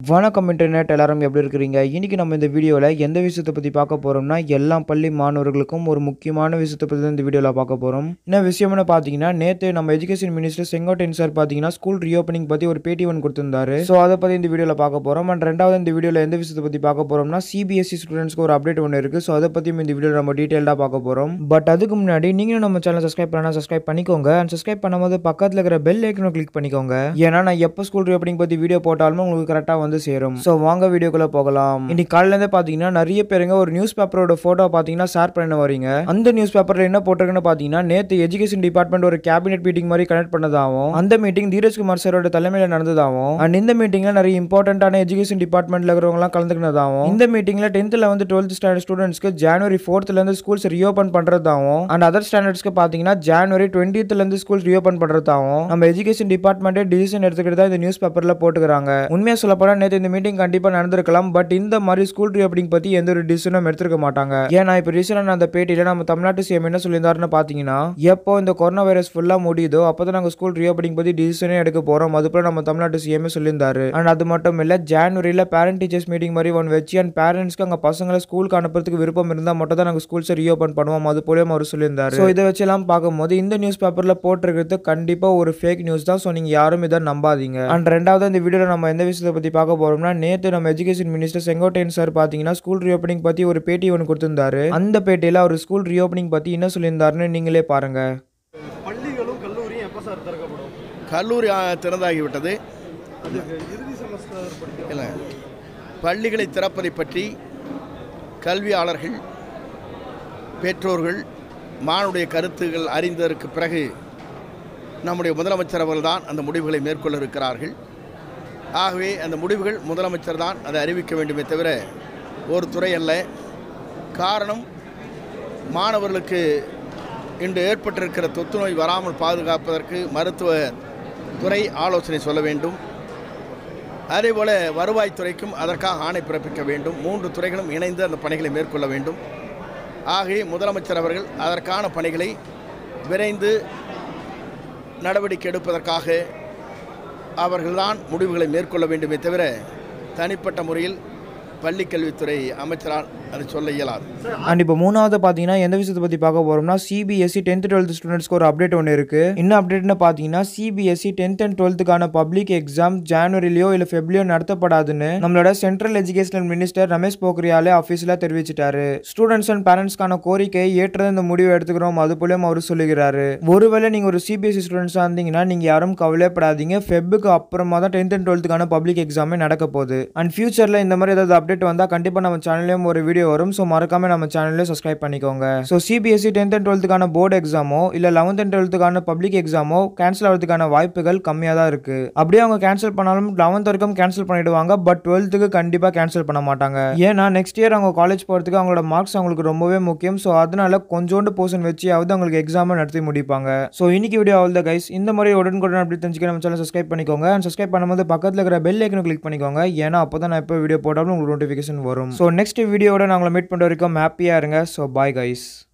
வணக்கம் இன்டர்நெட் எல்லாரும் எப்படி இருக்கிறீங்க இன்னைக்கு நம்ம இந்த வீடியோவில் எந்த விஷயத்தை பற்றி பார்க்க போகிறோம்னா எல்லா பள்ளி மாணவர்களுக்கும் ஒரு முக்கியமான விஷயத்தை பற்றி தான் இந்த வீடியோவில் பார்க்க போகிறோம் என்ன விஷயம்னு பார்த்தீங்கன்னா நேற்று நம்ம எஜுகேஷன் மினிஸ்டர் செங்கோட்டையன் சார் பார்த்தீங்கன்னா ஸ்கூல் ரீஓப்பனிங் பற்றி ஒரு பேட்டி ஒன்று கொடுத்திருந்தாரு ஸோ அதை பற்றி இந்த வீடியோவில் பார்க்க போகிறோம் அண்ட் ரெண்டாவது இந்த வீடியோவில் எந்த விஷயத்தை பற்றி பார்க்க போகிறோம்னா சிபிஎஸ்சி ஸ்டூடெண்ட்ஸ்க்கு ஒரு அப்டேட் ஒன்று இருக்குது ஸோ அதை பற்றியும் இந்த வீடியோவில் நம்ம டீட்டெயிலாக பார்க்க போகிறோம் பட் அதுக்கு முன்னாடி நீங்களும் நம்ம சேனல் சப்ஸ்கிரைப் பண்ணா சப்ஸ்கிரைப் பண்ணிக்கோங்க அண்ட் சப்ஸ்கிரைப் பண்ணும்போது பக்கத்தில் இருக்கிற பெல் ஐக்கனும் கிளிக் பண்ணிக்கோங்க ஏன்னா நான் எப்போ ஸ்கூல் ரீஓப்பனிங் பற்றி வீடியோ போட்டாலும் உங்களுக்கு கரெக்டாக வந்து சேரும் ஸோ வாங்க வீடியோக்குள்ள போகலாம் இன்னைக்கு காலையிலேருந்தே பார்த்தீங்கன்னா நிறைய பேருங்க ஒரு நியூஸ் பேப்பரோட ஃபோட்டோ பார்த்தீங்கன்னா ஷேர் பண்ண வரீங்க அந்த நியூஸ் பேப்பரில் என்ன போட்டிருக்குன்னு பார்த்தீங்கன்னா நேற்று எஜுகேஷன் டிபார்ட்மெண்ட் ஒரு கேபினெட் மீட்டிங் மாதிரி கனெக்ட் பண்ணதாகவும் அந்த மீட்டிங் தீரஜ்குமார் சாரோட தலைமையில் நடந்ததாகவும் அண்ட் இந்த மீட்டிங்கில் நிறைய இம்பார்ட்டன்டான எஜுகேஷன் டிபார்ட்மெண்ட்ல இருக்கிறவங்களாம் கலந்துக்கினதாகவும் இந்த மீட்டிங்கில் டென்த்தில் வந்து டுவெல்த் ஸ்டாண்டர்ட் ஸ்டூடெண்ட்ஸ்க்கு ஜனவரி ஃபோர்த்லேருந்து ஸ்கூல்ஸ் ரீஓப்பன் பண்ணுறதாகவும் அண்ட் அதர் ஸ்டாண்டர்ட்ஸ்க்கு பார்த்தீங்கன்னா ஜனவரி டுவெண்ட்டிலேருந்து ஸ்கூல் ரீஓப்பன் பண்ணுறதாகவும் நம்ம எஜுகேஷன் டிபார்ட்மெண்ட்டே டிசிஷன் எடுத்துக்கிட்டு இந்த நியூஸ் பேப்பரில் போட்டுக்கிறாங்க உண்மையாக சொல்ல போனால் நேற்று இந்த மீட்டிங் கண்டிப்பாக நடந்திருக்கலாம் பட் இந்த மாதிரி ஸ்கூல் ரீஓப்பனிங் பற்றி எந்த ஒரு டிசிஷனும் எடுத்திருக்க மாட்டாங்க ஏன்னா இப்போ ரீசெண்டாக அந்த பேட்டியில் நம்ம தமிழ்நாட்டு சிஎம் என்ன சொல்லியிருந்தாருன்னு பார்த்தீங்கன்னா எப்போ இந்த கொரோனா வைரஸ் ஃபுல்லாக முடியுதோ அப்போ தான் நாங்கள் ஸ்கூல் ரீஓப்பனிங் பற்றி டிசிஷனே எடுக்க போகிறோம் அது போல நம்ம தமிழ்நாட்டு சிஎம் சொல்லியிருந்தாரு அண்ட் அது மட்டும் இல்லை ஜான்வரியில் பேரண்ட் டீச்சர்ஸ் மீட்டிங் மாதிரி ஒன்று வச்சு அண்ட் பேரண்ட்ஸ்க்கு அங்கே பசங்களை ஸ்கூலுக்கு அனுப்புறதுக்கு விருப்பம் இருந்தால் மட்டும் தான் நாங்கள் ஸ்கூல்ஸை ரீஓப்பன் பண்ணுவோம் அது போலயும் அவர் சொல்லியிருந்தாரு ஸோ இதை வச்செல்லாம் பார்க்கும்போது இந்த நியூஸ் பேப்பரில் போட்டிருக்கிறது கண்டிப்பாக ஒரு ஃபேக் நியூஸ் தான் ஸோ நீங்கள் யாரும் இதை நம்பாதீங்க அண்ட் ரெண்டாவது இந்த வீடியோவில் நம்ம எந்த விஷயத்தை பற்றி பார்க்க போகிறோம்னா நேற்று நம்ம எஜுகேஷன் மினிஸ்டர் செங்கோட்டையன் சார் பார்த்தீங்கன்னா ஸ்கூல் ரீஓப்பனிங் பற்றி ஒரு பேட்டி ஒன்று கொடுத்திருந்தாரு அந்த பேட்டியில் அவர் ஸ்கூல் ரீஓப்பனிங் பற்றி என்ன சொல்லியிருந்தாருன்னு நீங்களே பாருங்க பள்ளிகளும் கல்லூரியும் எப்போ சார் திறக்கப்படும் கல்லூரி ஆ, திறந்தாகிவிட்டது அதுக்கு இறுதி செமஸ்டர் படிக்க இல்லை பள்ளிகளை திறப்பதை பற்றி கல்வியாளர்கள் பெற்றோர்கள் மானுடைய கருத்துகள் அறிந்ததற்கு பிறகு நம்முடைய முதலமைச்சர் அவர்கள்தான் அந்த முடிவுகளை மேற்கொள்ள இருக்கிறார்கள் ஆகவே அந்த முடிவுகள் முதலமைச்சர் தான் அதை அறிவிக்க வேண்டுமே தவிர ஒரு துறை அல்ல காரணம் மாணவர்களுக்கு இன்று ஏற்பட்டிருக்கிற தொற்றுநோய் வராமல் பாதுகாப்பதற்கு மருத்துவ துறை ஆலோசனை சொல்ல வேண்டும் அதேபோல வருவாய்த்துறைக்கும் அதற்காக ஆணை பிறப்பிக்க வேண்டும் மூன்று துறைகளும் இணைந்து அந்த பணிகளை மேற்கொள்ள வேண்டும் ஆகவே முதலமைச்சர் அவர்கள் அதற்கான பணிகளை விரைந்து நடவடிக்கை எடுப்பதற்காக அவர்கள்தான் முடிவுகளை மேற்கொள்ள வேண்டுமே தவிர தனிப்பட்ட முறையில் பள்ளிக்கல்வித்துறை அமைச்சரால் அதை சொல்ல இயலாது அண்ட் இப்போ மூணாவது பார்த்தீங்கன்னா எந்த விஷயத்தை பற்றி பார்க்க போகிறோம்னா சிபிஎஸ்சி டென்த் டுவெல்த் ஸ்டூடெண்ட்ஸ்க்கு ஒரு அப்டேட் ஒன்று இருக்குது என்ன அப்டேட்னு பார்த்தீங்கன்னா சிபிஎஸ்சி டென்த் அண்ட் டுவெல்த்துக்கான பப்ளிக் எக்ஸாம் ஜனவரிலையோ இல்லை ஃபெப்ரவரியோ நடத்தப்படாதுன்னு நம்மளோட சென்ட்ரல் எஜுகேஷனல் மினிஸ்டர் ரமேஷ் போக்ரியாலே ஆஃபீஸில் தெரிவிச்சிட்டாரு ஸ்டூடெண்ட்ஸ் அண்ட் பேரண்ட்ஸ்க்கான கோரிக்கையை ஏற்றது இந்த முடிவு எடுத்துக்கிறோம் அது போலயும் அவர் சொல்லுகிறாரு ஒருவேளை நீங்கள் ஒரு சிபிஎஸ்சி ஸ்டூடெண்ட்ஸாக இருந்தீங்கன்னா நீங்கள் யாரும் கவலைப்படாதீங்க ஃபெப்புக்கு அப்புறமா தான் டென்த் அண்ட் டுவெல்த்துக்கான பப்ளிக் எக்ஸாமே நடக்க போகுது அண்ட் ஃபியூச்சரில் இந்த மாதிரி ஏதாவது அப்டேட் வந்தால் கண்டிப்பாக நம்ம சேனல்லையும் ஒரு வீடியோ வரும் ஸோ மறக்காம நம்ம சேனல்லையும் சப்ஸ்கிரைப் பண்ணிக்கோங்க ஸோ சிபிஎஸ்சி டென்த் அண்ட் டுவெல்த்துக்கான போர்டு எக்ஸாமோ இல்லை லெவன்த் அண்ட் டுவெல்த்துக்கான பப்ளிக் எக்ஸாமோ கேன்சல் ஆகிறதுக்கான வாய்ப்புகள் கம்மியாக தான் இருக்கு அப்படியே அவங்க கேன்சல் பண்ணாலும் லெவன்த் வரைக்கும் கேன்சல் பண்ணிடுவாங்க பட் டுவெல்த்துக்கு கண்டிப்பாக கேன்சல் பண்ண மாட்டாங்க ஏன்னா நெக்ஸ்ட் இயர் அவங்க காலேஜ் போகிறதுக்கு அவங்களோட மார்க்ஸ் அவங்களுக்கு ரொம்பவே முக்கியம் ஸோ அதனால கொஞ்சோண்டு போர்ஷன் வச்சியாவது அவங்களுக்கு எக்ஸாமை நடத்தி முடிப்பாங்க ஸோ இன்னைக்கு வீடியோ ஆல் த கைஸ் இந்த மாதிரி உடனுக்குடன் அப்படி தெரிஞ்சுக்க நம்ம சேனல் சப்ஸ்கிரைப் பண்ணிக்கோங்க அண்ட் சப்ஸ்கிரைப் பண்ணும்போது பக்கத்தில் இருக்கிற பெல் ஐக்கனை கிளிக் பண்ணிக்கோங்க ஏன்னா அப்போ தான் நான் எப்போ வீடியோ போட்டாலும் உங்களுக்கு நோட்டிஃபிகேஷன் வரும் ஸோ நெக்ஸ்ட் வீடியோட நாங்களை மீட் பண்ணுற வரைக்கும் ஹாப்பியாக இருங்க ஸோ பாய் கைஸ்